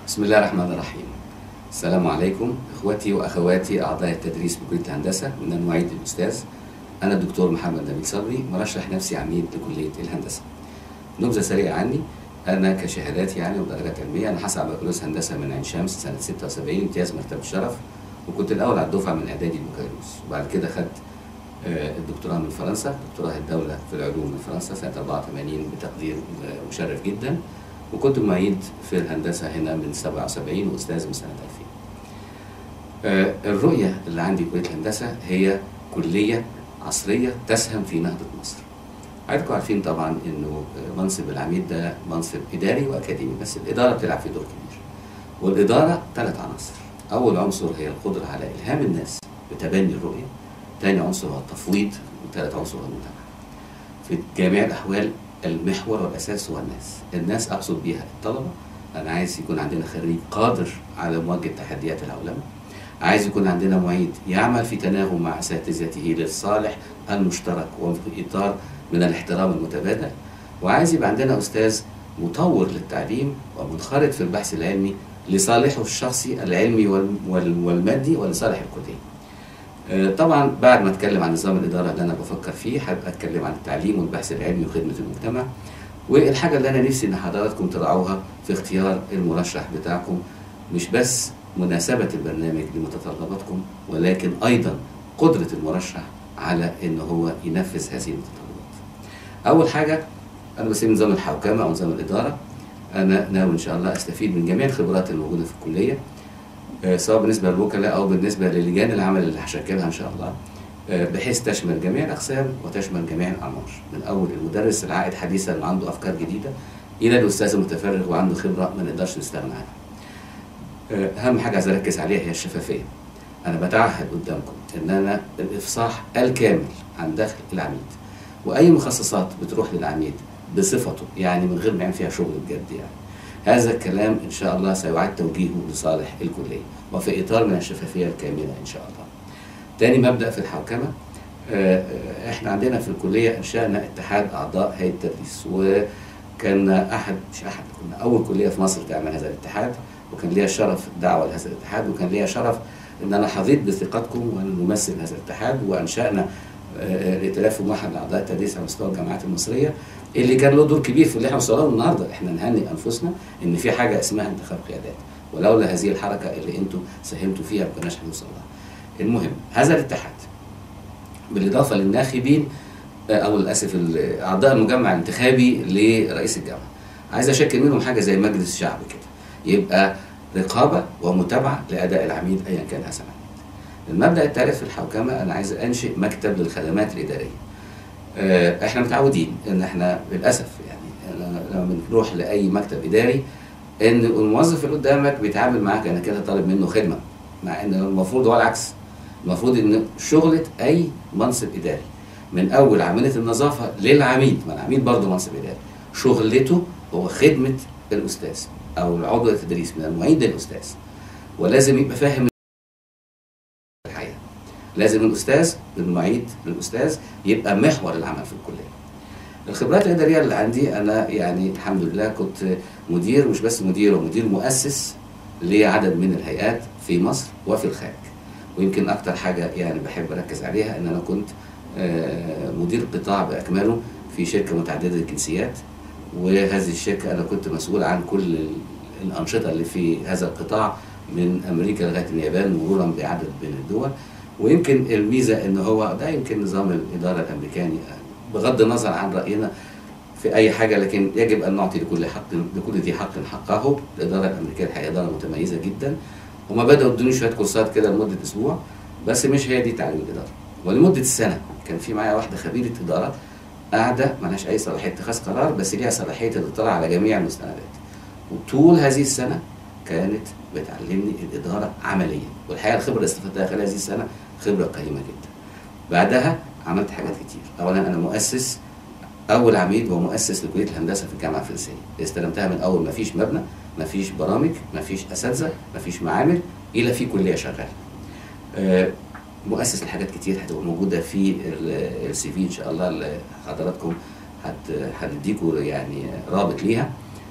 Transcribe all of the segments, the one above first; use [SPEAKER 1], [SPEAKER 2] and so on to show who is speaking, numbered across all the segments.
[SPEAKER 1] بسم الله الرحمن الرحيم السلام عليكم اخوتي واخواتي اعضاء التدريس بكليه الهندسه من المعيد الاستاذ انا الدكتور محمد نبيل صبري مرشح نفسي عميد لكليه الهندسه نبذه سريعه عني انا كشهاداتي يعني ودرجات علميه انا حصل على بكالوريوس هندسه من عين شمس سنه 76 امتياز مرتبه الشرف وكنت الاول على الدفعه من اعدادي البكالوريوس وبعد كده خدت آه، الدكتوراه من فرنسا دكتوراه الدوله في العلوم من فرنسا سنه 84 بتقدير آه، مشرف جدا وكنت معيد في الهندسه هنا من 77 واستاذ من سنه 2000 آه، الرؤيه اللي عندي في كليه الهندسه هي كليه عصريه تسهم في نهضه مصر حضراتكم عارفين طبعا انه منصب العميد ده منصب اداري واكاديمي بس الاداره بتلعب فيه دور كبير والاداره ثلاث عناصر اول عنصر هي القدره على الهام الناس بتبني الرؤيه ثاني عنصر هو التفويض وثالث عنصر هو المتابعه في جميع الاحوال المحور والاساس هو الناس الناس اقصد بيها الطلبه انا عايز يكون عندنا خريج قادر على مواجهه تحديات العولمه عايز يكون عندنا معيد يعمل في تناغم مع اساتذته للصالح المشترك وفي اطار من الاحترام المتبادل وعايز يبقى عندنا استاذ مطور للتعليم ومنخرط في البحث العلمي لصالحه الشخصي العلمي وال- وال- والمادي ولصالح الكليه. آه، طبعا بعد ما اتكلم عن نظام الاداره اللي انا بفكر فيه هبقى اتكلم عن التعليم والبحث العلمي وخدمه المجتمع والحاجه اللي انا نفسي ان حضراتكم تراعوها في اختيار المرشح بتاعكم مش بس مناسبه البرنامج لمتطلباتكم ولكن ايضا قدره المرشح على ان هو ينفذ هذه المتطلبات. اول حاجه انا بسمي نظام الحوكمه او نظام الاداره انا ناوي ان شاء الله استفيد من جميع الخبرات الموجوده في الكليه آه، سواء بالنسبه للوكلاء او بالنسبه للجان العمل اللي هشكلها ان شاء الله آه، بحيث تشمل جميع الاقسام وتشمل جميع الاعمار من اول المدرس العائد حديثا وعنده افكار جديده الى الاستاذ المتفرغ وعنده خبره ما نقدرش نستغنى عنها. آه، اهم حاجه عايز اركز عليها هي الشفافيه. انا بتعهد قدامكم ان انا الافصاح الكامل عن دخل العميد واي مخصصات بتروح للعميد بصفته يعني من غير ما يعمل فيها شغل بجد يعني. هذا الكلام ان شاء الله سيعاد توجيهه لصالح الكليه وفي اطار من الشفافيه الكامله ان شاء الله. تاني مبدا في الحوكمه آه، آه، احنا عندنا في الكليه انشانا اتحاد اعضاء هيئه التدريس وكان احد مش احد كنا اول كليه في مصر تعمل هذا الاتحاد وكان ليا شرف الدعوه لهذا الاتحاد وكان ليا شرف ان انا حظيت بثقتكم وانا ممثل هذا الاتحاد وانشانا آه، الائتلاف الموحد لاعضاء التدريس على مستوى الجامعات المصريه اللي كان له دور كبير في اللي احنا وصلنا له النهارده احنا نهنئ انفسنا ان في حاجه اسمها انتخاب قيادات ولولا هذه الحركه اللي انتم ساهمتوا فيها ما كناش هنوصل لها. المهم هذا الاتحاد بالاضافه للناخبين آه، او للاسف ال- اعضاء المجمع الانتخابي لرئيس الجامعه عايز اشكل منهم حاجه زي مجلس شعب كده يبقى رقابه ومتابعه لاداء العميد ايا كان هذا العميد. المبدا الثالث في الحوكمه انا عايز انشئ مكتب للخدمات الاداريه. آه، احنا متعودين ان احنا للاسف يعني لما بنروح لاي مكتب اداري ان الموظف اللي قدامك بيتعامل معاك انك انت طالب منه خدمه مع ان المفروض هو العكس المفروض ان شغله اي منصب اداري من اول عامله النظافه للعميد ما العميد برضه منصب اداري شغلته هو خدمه الاستاذ او العضو التدريس من المعيد للاستاذ ولازم يبقى فاهم الحقيقه لازم الاستاذ المعيد للاستاذ يبقى محور العمل في الكليه الخبرات الاداريه اللي عندي انا يعني الحمد لله كنت مدير مش بس مدير ومدير مؤسس لعدد من الهيئات في مصر وفي الخارج ويمكن اكتر حاجه يعني بحب اركز عليها ان انا كنت آه، مدير قطاع باكمله في شركه متعدده الجنسيات وهذه الشركه انا كنت مسؤول عن كل ال- الانشطه اللي في هذا القطاع من امريكا لغايه اليابان مرورا بعدد من الدول ويمكن الميزه ان هو ده يمكن نظام الاداره الامريكاني بغض النظر عن راينا في اي حاجه لكن يجب ان نعطي لكل حق لكل ذي حق حقه الاداره الامريكيه الحقيقه اداره متميزه جدا هما بداوا يدوني شويه كورسات كده لمده اسبوع بس مش هي دي تعليم الاداره ولمده سنه كان في معايا واحده خبيره اداره قاعده مالهاش اي صلاحيه اتخاذ قرار بس ليها صلاحيه الاطلاع على جميع المستندات وطول هذه السنه كانت بتعلمني الاداره عمليا والحقيقه الخبره اللي استفدتها خلال هذه السنه خبره قيمه جدا بعدها عملت حاجات كتير اولا انا مؤسس اول عميد ومؤسس لكليه الهندسه في الجامعه الفرنسيه استلمتها من اول ما فيش مبنى ما فيش برامج ما فيش اساتذه ما فيش معامل الى في كليه شغاله آه، مؤسس لحاجات كتير هتبقى موجوده في السي في ان شاء الله اللي حضراتكم هت- هنديكوا يعني رابط ليها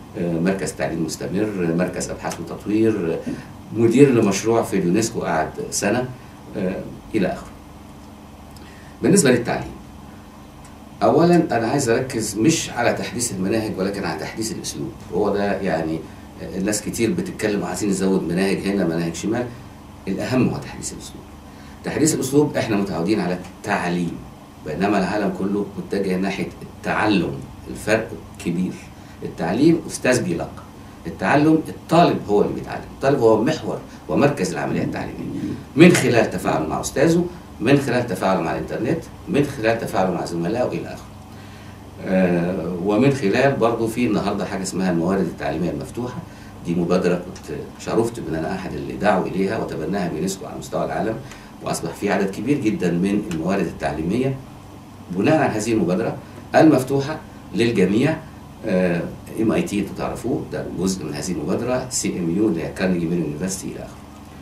[SPEAKER 1] آه، مركز تعليم مستمر مركز ابحاث وتطوير آه، مدير لمشروع في اليونسكو قعد سنه آه، الى اخره بالنسبه للتعليم اولا انا عايز اركز مش على تحديث المناهج ولكن على تحديث الاسلوب وهو ده يعني الناس كتير بتتكلم عايزين نزود مناهج هنا مناهج شمال الاهم هو تحديث الاسلوب تحديث الاسلوب احنا متعودين على التعليم بينما العالم كله متجه ناحيه التعلم الفرق كبير التعليم استاذ بيلقى التعلم الطالب هو اللي بيتعلم الطالب هو محور ومركز العمليه التعليميه من خلال تفاعله مع استاذه من خلال تفاعله مع الانترنت من خلال تفاعله مع زملائه الى اخره آه، ومن خلال برضه في النهارده حاجه اسمها الموارد التعليميه المفتوحه دي مبادره كنت شرفت بان انا احد اللي دعوا اليها وتبناها بيونسكو على مستوى العالم واصبح في عدد كبير جدا من الموارد التعليميه بناء على هذه المبادره المفتوحه للجميع ام اي تي انتوا تعرفوه ده جزء من هذه المبادره سي ام يو اللي هي كارنيجي ميلون يونيفرستي الى اخره.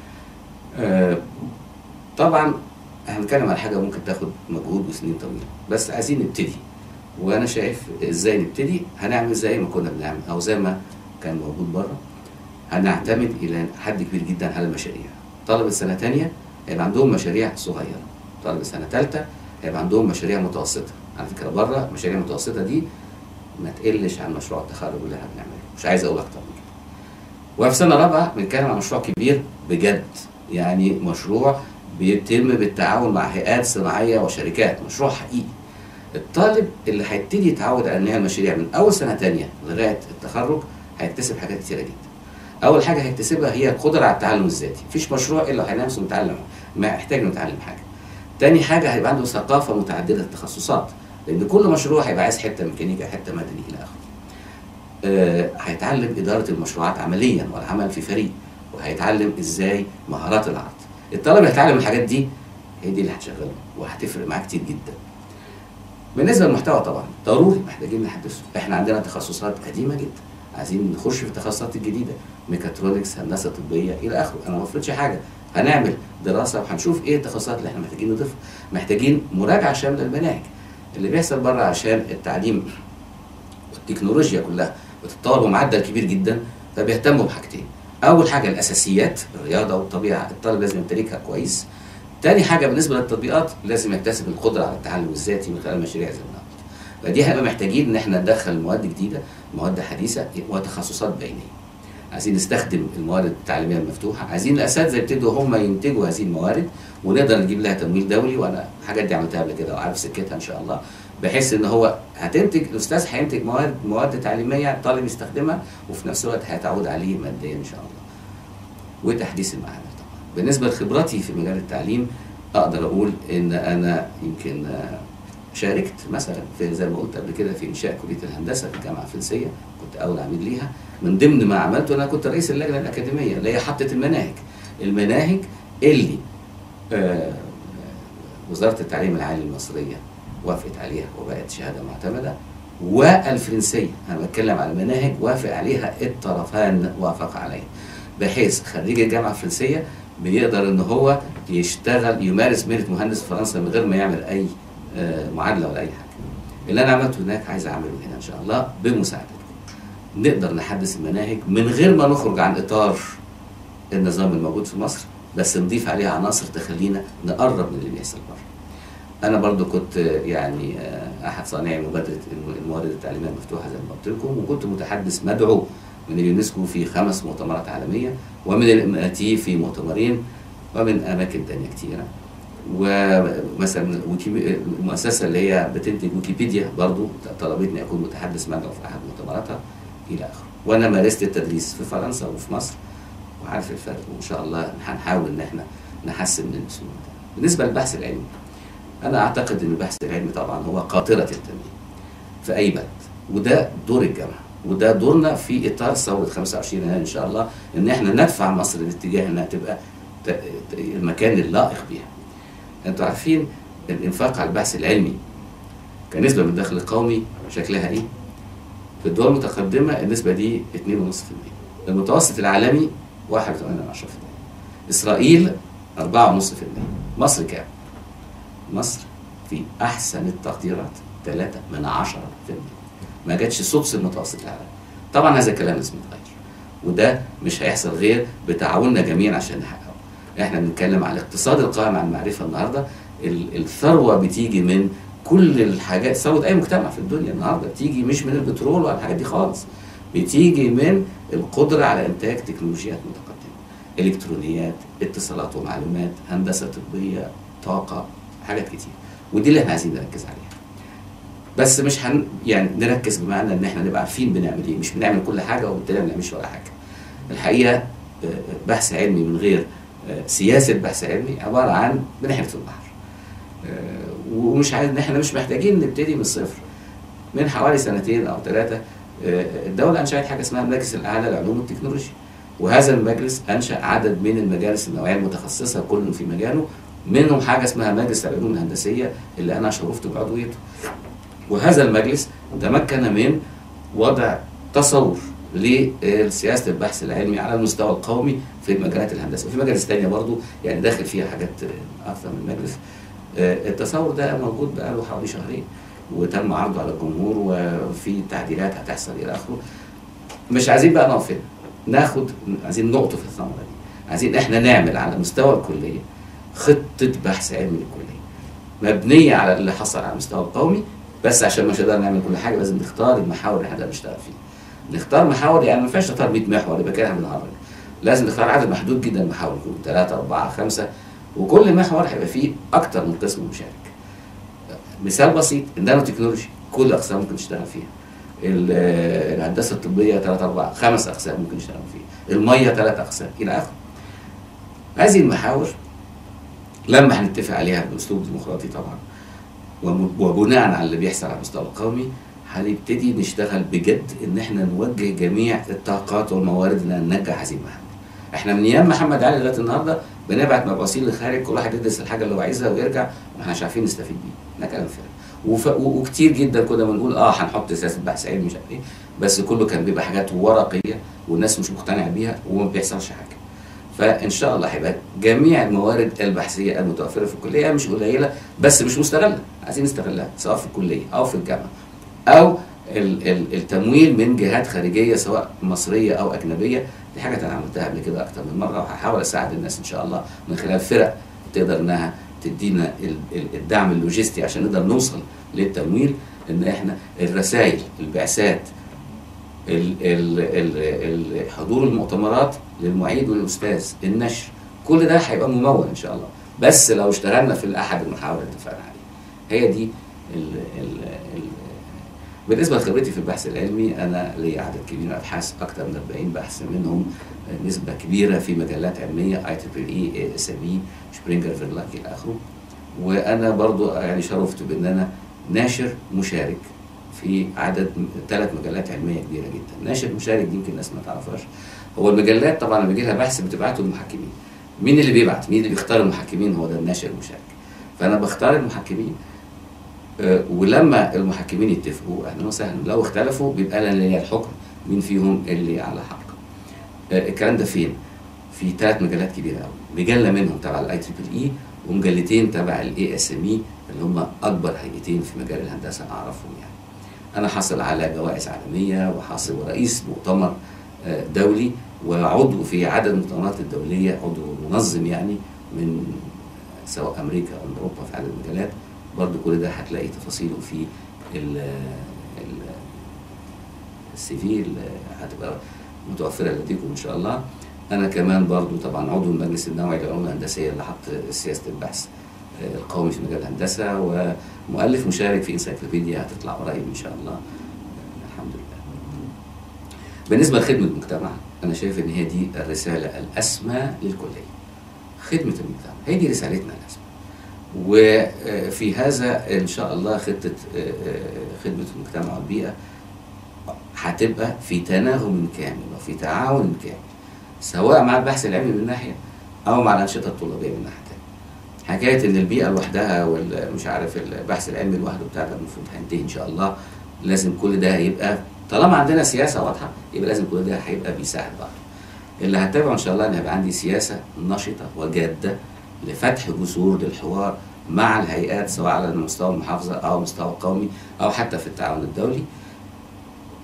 [SPEAKER 1] آه، طبعا هنتكلم على حاجه ممكن تاخد مجهود وسنين طويله بس عايزين نبتدي وانا شايف ازاي نبتدي هنعمل زي ما كنا بنعمل او زي ما كان موجود بره هنعتمد الى حد كبير جدا على المشاريع طلبه سنه ثانيه هيبقى عندهم مشاريع صغيره طلبه سنه ثالثه هيبقى عندهم مشاريع متوسطه على فكره بره المشاريع المتوسطه دي ما تقلش عن مشروع التخرج اللي احنا بنعمله مش عايز اقول اكتر من كده وفي سنه رابعه بنتكلم عن مشروع كبير بجد يعني مشروع بيتم بالتعاون مع هيئات صناعيه وشركات مشروع حقيقي الطالب اللي هيبتدي يتعود على ان هي المشاريع من اول سنه تانية لغايه التخرج هيكتسب حاجات كتيره جدا اول حاجه هيكتسبها هي القدره على التعلم الذاتي مفيش مشروع الا هيلاقي نفسه متعلم ما يحتاج انه يتعلم حاجه تاني حاجه هيبقى عنده ثقافه متعدده التخصصات لان كل مشروع هيبقى عايز حته ميكانيكا حته مدني الى اخره آه، هيتعلم اداره المشروعات عمليا والعمل في فريق وهيتعلم ازاي مهارات العرض الطالب اللي هيتعلم الحاجات دي هي دي اللي هتشغله وهتفرق معاه كتير جدا بالنسبه للمحتوى طبعا ضروري محتاجين نحدثه احنا عندنا تخصصات قديمه جدا عايزين نخش في التخصصات الجديده ميكاترونكس هندسه طبيه الى اخره انا ما بفرضش حاجه هنعمل دراسه وهنشوف ايه التخصصات اللي احنا محتاجين نضيفها محتاجين مراجعه شامله للمناهج اللي بيحصل بره عشان التعليم والتكنولوجيا كلها بتتطور بمعدل كبير جدا فبيهتموا بحاجتين اول حاجه الاساسيات الرياضه والطبيعه الطالب لازم يمتلكها كويس تاني حاجه بالنسبه للتطبيقات لازم يكتسب القدره على التعلم الذاتي من خلال مشاريع زي ما قلت فدي هنبقى محتاجين ان احنا ندخل مواد جديده مواد حديثه وتخصصات بينيه عايزين نستخدم الموارد التعليميه المفتوحه عايزين الاساتذه يبتدوا هم ينتجوا هذه الموارد ونقدر نجيب لها تمويل دولي وانا الحاجات دي عملتها قبل كده وعارف سكتها ان شاء الله بحيث ان هو هتنتج الاستاذ هينتج مواد مواد تعليميه الطالب يستخدمها وفي نفس الوقت هيتعود عليه ماديا ان شاء الله وتحديث المعامل طبعا بالنسبه لخبرتي في مجال التعليم اقدر اقول ان انا يمكن آه، شاركت مثلا في زي ما قلت قبل كده في انشاء كليه الهندسه في الجامعه الفرنسيه كنت اول عميد ليها من ضمن ما عملته انا كنت رئيس اللجنه الاكاديميه اللي هي حطت المناهج المناهج اللي آه، وزاره التعليم العالي المصريه وافقت عليها وبقت شهاده معتمده والفرنسيه انا بتكلم على مناهج وافق عليها الطرفان وافق عليها بحيث خريج الجامعه الفرنسيه بيقدر ان هو يشتغل يمارس مهنه مهندس في فرنسا من غير ما يعمل اي آه، معادله ولا اي حاجه. اللي انا عملته هناك عايز اعمله هنا ان شاء الله بمساعدتكم. نقدر نحدث المناهج من غير ما نخرج عن اطار النظام الموجود في مصر بس نضيف عليها عناصر تخلينا نقرب من اللي بيحصل بره. انا برضو كنت آه، يعني آه، احد صانعي مبادره الموارد التعليميه المفتوحه زي ما قلت لكم وكنت متحدث مدعو من اليونسكو في خمس مؤتمرات عالميه ومن الام تي في مؤتمرين ومن اماكن تانية كتيره ومثلا ويكي- المؤسسه اللي هي بتنتج ويكيبيديا برضو طلبتني اكون متحدث مدعو في احد مؤتمراتها الى اخره وانا مارست التدريس في فرنسا وفي مصر وعارف الفرق وان شاء الله هنحاول ان احنا نحسن من الاسلوب ده بالنسبه للبحث العلمي انا اعتقد ان البحث العلمي طبعا هو قاطره التنميه في اي بلد وده دور الجامعه وده دورنا في اطار ثوره 25 يناير ان شاء الله ان احنا ندفع مصر لاتجاه انها تبقى ت- ت- المكان اللائق بها. انتوا عارفين الانفاق على البحث العلمي كنسبه من الدخل القومي شكلها ايه؟ في الدول المتقدمه النسبه دي 2.5% المتوسط العالمي 1.8% اسرائيل 4.5% مصر كام؟ مصر في احسن التقديرات 3 من 10% ما جاتش سدس المتوسط العالمي طبعا هذا الكلام لازم يتغير وده مش هيحصل غير بتعاوننا جميعا عشان نحققه احنا بنتكلم على الاقتصاد القائم على المعرفه النهارده ال- الثروه بتيجي من كل الحاجات ثروه اي مجتمع في الدنيا النهارده بتيجي مش من البترول ولا الحاجات دي خالص بتيجي من القدره على انتاج تكنولوجيات متقدمه الكترونيات اتصالات ومعلومات هندسه طبيه طاقه حاجات كتير ودي اللي احنا عايزين نركز عليها بس مش هن يعني نركز بمعنى ان احنا نبقى عارفين بنعمل ايه مش بنعمل كل حاجه وبالتالي ما بنعملش ولا حاجه الحقيقه آه، بحث علمي من غير آه، سياسه بحث علمي عباره عن بنحرف البحر آه، ومش عايز ان احنا مش محتاجين نبتدي من الصفر من حوالي سنتين او ثلاثه الدوله انشات حاجه اسمها المجلس الاعلى للعلوم والتكنولوجيا وهذا المجلس انشا عدد من المجالس النوعيه المتخصصه كل في مجاله منهم حاجه اسمها مجلس العلوم الهندسيه اللي انا شرفت بعضويته وهذا المجلس تمكن من وضع تصور لسياسه البحث العلمي على المستوى القومي في مجالات الهندسه وفي مجالس تانية برضو يعني داخل فيها حاجات اكثر من مجلس آه، التصور ده موجود بقاله حوالي شهرين وتم عرضه على الجمهور وفي تعديلات هتحصل الى اخره مش عايزين بقى نقف هنا ناخد عايزين نقطه في الثمره دي عايزين احنا نعمل على مستوى الكليه خطه بحث علمي للكليه مبنيه على اللي حصل على المستوى القومي بس عشان مش هنقدر نعمل كل حاجه لازم نختار المحاور اللي احنا نشتغل فيه نختار محاور يعني ما ينفعش نختار 100 محور يبقى كده احنا بنهرج لازم نختار عدد محدود جدا من المحاور يكون ثلاثة أربعة خمسة وكل محور هيبقى فيه أكتر من قسم مشارك مثال بسيط النانو تكنولوجي كل أقسام ممكن تشتغل فيها ال- الهندسة الطبية ثلاثة أربعة خمس أقسام ممكن نشتغل فيها المية ثلاث أقسام إلى آخره هذه المحاور لما هنتفق عليها بأسلوب ديمقراطي طبعا وم- وبناء على اللي بيحصل على المستوى القومي هنبتدي نشتغل بجد ان احنا نوجه جميع الطاقات والموارد ان ننجح هذه المهام. احنا من ايام محمد علي لغايه النهارده بنبعت مبعوثين للخارج كل واحد يدرس الحاجه اللي هو عايزها ويرجع ما احناش عارفين نستفيد بيه. ده كلام فارغ. وف... و- وكتير جدا كنا بنقول اه هنحط سياسه بحث علمي مش عارف ايه بس كله كان بيبقى حاجات ورقيه والناس مش مقتنعه بيها وما بيحصلش حاجه. فان شاء الله هيبقى جميع الموارد البحثيه المتوفره في الكليه مش قليله بس مش مستغله عايزين نستغلها سواء في الكليه او في الجامعه او ال- ال- التمويل من جهات خارجيه سواء مصريه او اجنبيه دي حاجه انا عملتها قبل كده اكتر من مره وهحاول اساعد الناس ان شاء الله من خلال فرق تقدر انها تدينا ال- ال- الدعم اللوجستي عشان نقدر نوصل للتمويل ان احنا الرسائل البعثات ال- ال- ال- ال- حضور المؤتمرات للمعيد والاستاذ النشر كل ده هيبقى ممول ان شاء الله بس لو اشتغلنا في احد المحاور اللي اتفقنا عليها هي دي ال ال ال بالنسبه لخبرتي في البحث العلمي انا لي عدد كبير من الابحاث اكثر من 40 بحث منهم نسبه كبيره في مجلات علميه اي تريبل اي اس بي شبرينجر فيرلاك الى اخره وانا برضو يعني شرفت بان انا ناشر مشارك في عدد ثلاث مجلات علميه كبيره جدا ناشر مشارك دي يمكن الناس ما تعرفهاش هو المجلات طبعا لما بيجي لها بحث بتبعته للمحكمين مين اللي بيبعت مين اللي بيختار المحكمين هو ده الناشر المشارك فانا بختار المحكمين آه، ولما المحكمين يتفقوا اهلا وسهلا لو اختلفوا بيبقى انا اللي ليا الحكم مين فيهم اللي على حق آه، الكلام ده فين في ثلاث مجلات كبيره قوي مجله منهم تبع الاي تريبل اي ومجلتين تبع الاي اس ام اي اللي هم اكبر هيئتين في مجال الهندسه اعرفهم يعني انا حاصل على جوائز عالميه وحاصل ورئيس مؤتمر آه، دولي وعضو في عدد المؤتمرات الدوليه عضو منظم يعني من سواء امريكا او من اوروبا في عدد المجالات برضو كل ده هتلاقي تفاصيله في ال ال السي في اللي هتبقى متوفره لديكم ان شاء الله انا كمان برضو طبعا عضو المجلس النوعي للعلوم الهندسيه اللي حط سياسه البحث آه، القومي في مجال الهندسه ومؤلف مشارك في انسايكلوبيديا هتطلع قريب ان شاء الله آه، الحمد لله بالنسبه لخدمه المجتمع انا شايف ان هي دي الرساله الاسمى للكليه خدمه المجتمع هي دي رسالتنا الاسمى وفي هذا ان شاء الله خطه آه، آه، خدمه المجتمع والبيئه هتبقى في تناغم كامل وفي تعاون كامل سواء مع البحث العلمي من ناحيه او مع الانشطه الطلابيه من ناحيه تانية. حكايه ان البيئه لوحدها والمش عارف البحث العلمي لوحده بتاع ده المفروض هينتهي ان شاء الله لازم كل ده هيبقى طالما عندنا سياسه واضحه يبقى لازم كل ده هيبقى بيساعد بعض اللي هتابعه ان شاء الله ان هيبقى عندي سياسه نشطه وجاده لفتح جسور للحوار مع الهيئات سواء على مستوى المحافظه او مستوى القومي او حتى في التعاون الدولي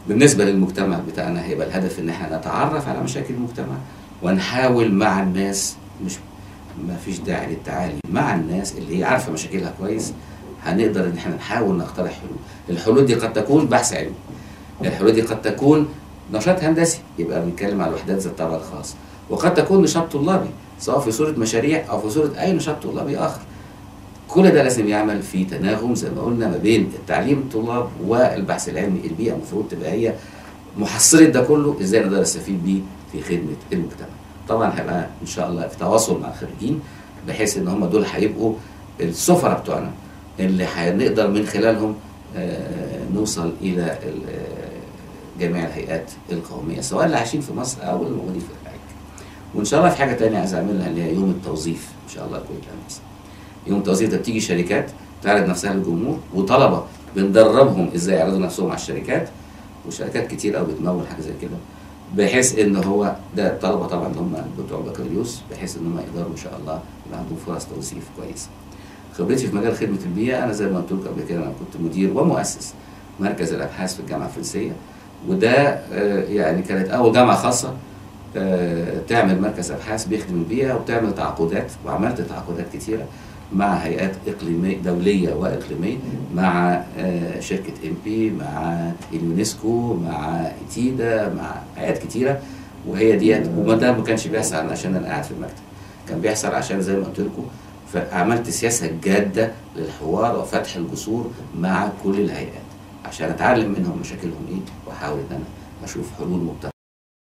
[SPEAKER 1] بالنسبه للمجتمع بتاعنا هيبقى الهدف ان احنا نتعرف على مشاكل المجتمع ونحاول مع الناس مش ما فيش داعي للتعالي مع الناس اللي هي عارفه مشاكلها كويس هنقدر ان احنا نحاول نقترح حلول الحلول دي قد تكون بحث علمي الحلول دي قد تكون نشاط هندسي يبقى بنتكلم على الوحدات ذات الطابع الخاص وقد تكون نشاط طلابي سواء في صوره مشاريع او في صوره اي نشاط طلابي اخر كل ده لازم يعمل في تناغم زي ما قلنا ما بين التعليم الطلاب والبحث العلمي البيئه المفروض تبقى هي محصله ده كله ازاي نقدر نستفيد بيه في خدمه المجتمع طبعا هيبقى ان شاء الله في تواصل مع الخريجين بحيث ان هم دول هيبقوا السفراء بتوعنا اللي هنقدر من خلالهم آه، نوصل الى ال- آه، جميع الهيئات القوميه سواء اللي عايشين في مصر او اللي موجودين في الخارج. وان شاء الله في حاجه تانية عايز اعملها اللي هي يوم التوظيف ان شاء الله كل الهندسه. يوم التوظيف ده بتيجي شركات تعرض نفسها للجمهور وطلبه بندربهم ازاي يعرضوا نفسهم على الشركات وشركات كتير قوي بتمول حاجه زي كده بحيث ان هو ده الطلبه طبعا اللي هم بتوع بكالوريوس بحيث ان هم يقدروا ان شاء الله يبقى عندهم فرص توظيف كويسه. خبرتي في مجال خدمه البيئه انا زي ما قلت لكم قبل كده انا كنت مدير ومؤسس مركز الابحاث في الجامعه الفرنسيه وده آه، يعني كانت اول جامعه خاصه آه، تعمل مركز ابحاث بيخدم البيئه وبتعمل تعاقدات وعملت تعاقدات كتيره مع هيئات اقليميه دوليه واقليميه مع آه، شركه ام بي مع اليونسكو مع ايتيدا مع هيئات كتيره وهي ديت وما ده ما كانش بيحصل عشان انا قاعد في المكتب كان بيحصل عشان زي ما قلت لكم فعملت سياسه جاده للحوار وفتح الجسور مع كل الهيئات عشان اتعلم منهم مشاكلهم ايه واحاول ان انا اشوف حلول مبتكره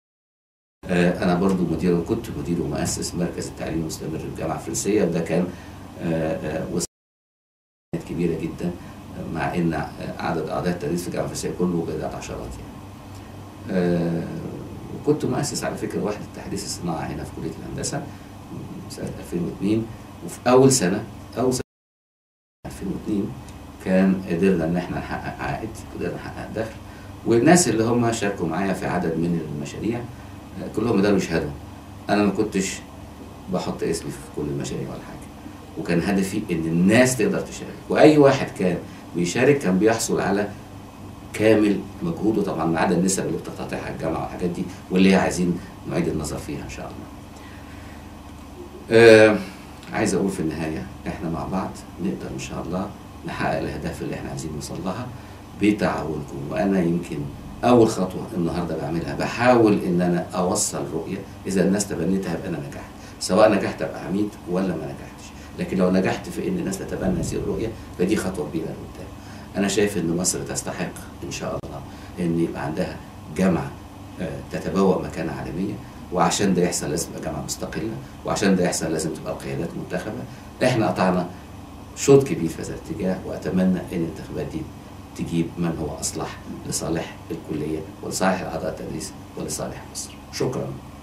[SPEAKER 1] آه، انا برضو مدير وكنت مدير ومؤسس مركز التعليم المستمر في الجامعه الفرنسيه وده كان آه، آه، وسيلة كبيره جدا آه، مع ان آه، عدد اعضاء التدريس في الجامعه الفرنسيه كله بضعه عشرات يعني. آه، وكنت مؤسس على فكره وحده تحديث الصناعه هنا في كليه الهندسه سنه 2002 وفي اول سنه اول سنه 2002 كان قدرنا ان احنا نحقق عائد قدرنا نحقق دخل والناس اللي هم شاركوا معايا في عدد من المشاريع آه، كلهم قدروا يشهدوا انا ما كنتش بحط اسمي في كل المشاريع ولا حاجه وكان هدفي ان الناس تقدر تشارك واي واحد كان بيشارك كان بيحصل على كامل مجهوده طبعا ما عدا النسب اللي بتقتطعها الجامعه والحاجات دي واللي هي عايزين نعيد النظر فيها ان شاء الله. آه عايز اقول في النهايه احنا مع بعض نقدر ان شاء الله نحقق الاهداف اللي احنا عايزين نوصل لها بتعاونكم وانا يمكن اول خطوه النهارده بعملها بحاول ان انا اوصل رؤيه اذا الناس تبنتها يبقى انا نجحت سواء نجحت ابقى عميد ولا ما نجحتش لكن لو نجحت في ان الناس تتبنى هذه الرؤيه فدي خطوه كبيره لقدام انا شايف ان مصر تستحق ان شاء الله ان يبقى عندها جامعه آه، تتبوأ مكانة عالمية وعشان ده يحصل لازم تبقى جامعة مستقلة وعشان ده يحصل لازم تبقى القيادات منتخبة احنا قطعنا شوط كبير في هذا الاتجاه واتمنى ان الانتخابات دي تجيب من هو اصلح لصالح الكلية ولصالح اعضاء التدريس ولصالح مصر شكرا